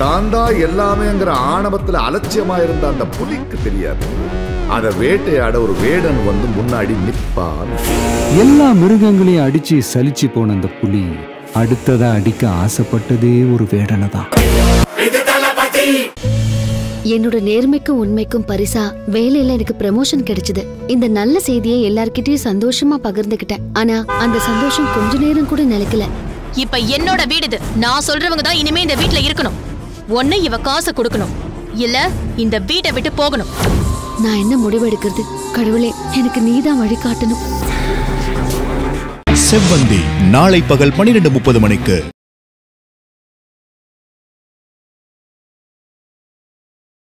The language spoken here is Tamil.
தான் தான் எல்லாமேங்கிற ஆணவத்துல அலட்சியமா இருந்த அந்த புலிக்கு தெரியாது அத வேட்டையாட ஒரு வேடன் வந்து முன்னாடி நிப்பான் எல்லா மிருகங்களையும் அடிச்சு சலிச்சு போன அந்த புலி அடுத்ததா அடிக்க ஆசைப்பட்டதே ஒரு வேடனை தான் என்னோட நேர்மைக்கும் உண்மைக்கும் பரிசா வேலையில எனக்கு ப்ரமோஷன் கிடைச்சது இந்த நல்ல செய்தியை எல்லார்கிட்டயும் சந்தோஷமா பகிர்ந்துகிட்டேன் ஆனா அந்த சந்தோஷம் கொஞ்ச நேரம் கூட நிலைக்கல இப்ப என்னோட வீடு இது நான் சொல்றவங்க தான் இனிமே இந்த வீட்ல இருக்கணும் ஒண்ணு இவ காசை கொடுக்கணும் இல்ல இந்த வீட்டை விட்டு போகணும் நான் என்ன முடிவெடுக்கிறது கடவுளே எனக்கு நீதான் வழி காட்டணும் செவ்வந்தி நாளை பகல் பனிரெண்டு முப்பது மணிக்கு